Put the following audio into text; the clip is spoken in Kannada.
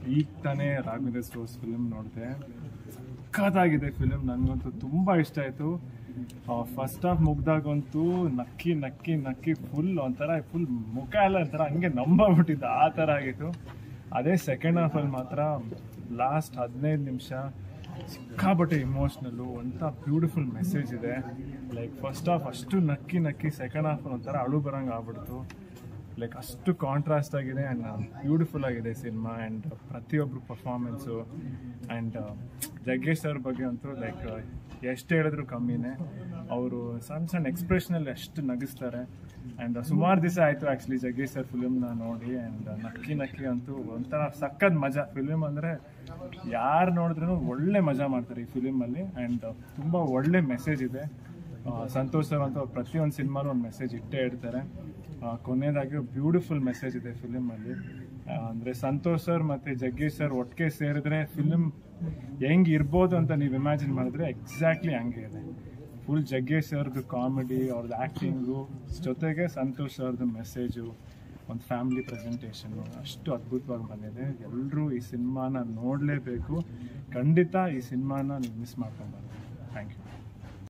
ಈಗ ತಾನೇ ರಾಘವೇಂದ್ರ ಸ್ಟೋರ್ಸ್ ಫಿಲ್ಮ್ ನೋಡಿದೆ ಸಖತ್ತಾಗಿದೆ ಫಿಲ್ಮ್ ನನಗಂತೂ ತುಂಬ ಇಷ್ಟ ಆಯಿತು ಫಸ್ಟ್ ಹಾಫ್ ಮುಗ್ದಾಗಂತೂ ನಕ್ಕಿ ನಕ್ಕಿ ನಕ್ಕಿ ಫುಲ್ ಒಂಥರ ಫುಲ್ ಮುಖ ಎಲ್ಲ ಒಂಥರ ಹಂಗೆ ನಂಬಬಿಟ್ಟಿದ್ದು ಆ ಥರ ಆಗಿತ್ತು ಅದೇ ಸೆಕೆಂಡ್ ಹಾಫಲ್ಲಿ ಮಾತ್ರ ಲಾಸ್ಟ್ ಹದಿನೈದು ನಿಮಿಷ ಸಿಕ್ಕಾಪಟ್ಟೆ ಇಮೋಷ್ನಲ್ಲು ಒಂಥ ಬ್ಯೂಟಿಫುಲ್ ಮೆಸೇಜ್ ಇದೆ ಲೈಕ್ ಫಸ್ಟ್ ಹಾಫ್ ಅಷ್ಟು ನಕ್ಕಿ ನಕ್ಕಿ ಸೆಕೆಂಡ್ ಹಾಫ್ ಒಂಥರ ಅಳು ಬರಂಗೆ ಆಗ್ಬಿಡ್ತು ಲೈಕ್ ಅಷ್ಟು ಕಾಂಟ್ರಾಸ್ಟ್ ಆಗಿದೆ ಆ್ಯಂಡ್ ಬ್ಯೂಟಿಫುಲ್ ಆಗಿದೆ ಸಿನಿಮಾ ಆ್ಯಂಡ್ ಪ್ರತಿಯೊಬ್ಬರು ಪರ್ಫಾರ್ಮೆನ್ಸು ಆ್ಯಂಡ್ ಜಗ್ಗೇಶ್ ಸರ್ ಬಗ್ಗೆ ಅಂತೂ ಲೈಕ್ ಎಷ್ಟು ಹೇಳಿದ್ರು ಕಮ್ಮಿನೇ ಅವರು ಸಣ್ಣ ಸಣ್ಣ ಎಕ್ಸ್ಪ್ರೆಷನಲ್ಲಿ ಎಷ್ಟು ನಗಿಸ್ತಾರೆ ಆ್ಯಂಡ್ ಸುಮಾರು ದಿವಸ ಆಯಿತು ಆ್ಯಕ್ಚುಲಿ ಜಗ್ಗೇಶ್ ಸರ್ ಫಿಲಿಮ್ನ ನೋಡಿ ಆ್ಯಂಡ್ ನಕ್ಕಿ ನಕ್ಕಿ ಅಂತೂ ಒಂಥರ ಸಖತ್ ಮಜಾ ಫಿಲಿಮ್ ಅಂದರೆ ಯಾರು ನೋಡಿದ್ರೂ ಒಳ್ಳೆ ಮಜಾ ಮಾಡ್ತಾರೆ ಈ ಫಿಲಿಮಲ್ಲಿ ಆ್ಯಂಡ್ ತುಂಬ ಒಳ್ಳೆ ಮೆಸೇಜ್ ಇದೆ ಆ, ಸಂತೋಷ್ ಸರ್ ಅಂತೂ ಪ್ರತಿಯೊಂದು ಸಿನಿಮಾಲು ಒಂದು ಮೆಸೇಜ್ ಇಟ್ಟೇ ಇಡ್ತಾರೆ ಆ, ಕೊನೆಯದಾಗಿ ಬ್ಯೂಟಿಫುಲ್ ಮೆಸೇಜ್ ಇದೆ ಫಿಲಿಮಲ್ಲಿ ಅಂದರೆ ಸಂತೋಷ್ ಸರ್ ಮತ್ತು ಜಗ್ಗೇಶ್ ಸರ್ ಒಟ್ಟಿಗೆ ಸೇರಿದ್ರೆ ಫಿಲಿಮ್ ಹೆಂಗೆ ಇರ್ಬೋದು ಅಂತ ನೀವು ಇಮ್ಯಾಜಿನ್ ಮಾಡಿದ್ರೆ ಎಕ್ಸಾಕ್ಟ್ಲಿ ಹಂಗೆ ಇದೆ ಫುಲ್ ಜಗ್ಗೇಶ್ ಸರ್ದು ಕಾಮಿಡಿ ಅವ್ರದ್ದು ಆ್ಯಕ್ಟಿಂಗು ಜೊತೆಗೆ ಸಂತೋಷ್ ಸರ್ದು ಮೆಸೇಜು ಒಂದು ಫ್ಯಾಮಿಲಿ ಪ್ರೆಸೆಂಟೇಷನು ಅಷ್ಟು ಅದ್ಭುತವಾಗಿ ಬಂದಿದೆ ಎಲ್ಲರೂ ಈ ಸಿನಿಮಾನ ನೋಡಲೇಬೇಕು ಖಂಡಿತ ಈ ಸಿನಿಮಾನ ನೀವು ಮಿಸ್ ಮಾಡ್ಕೊಬಾರ್ದು ಥ್ಯಾಂಕ್ ಯು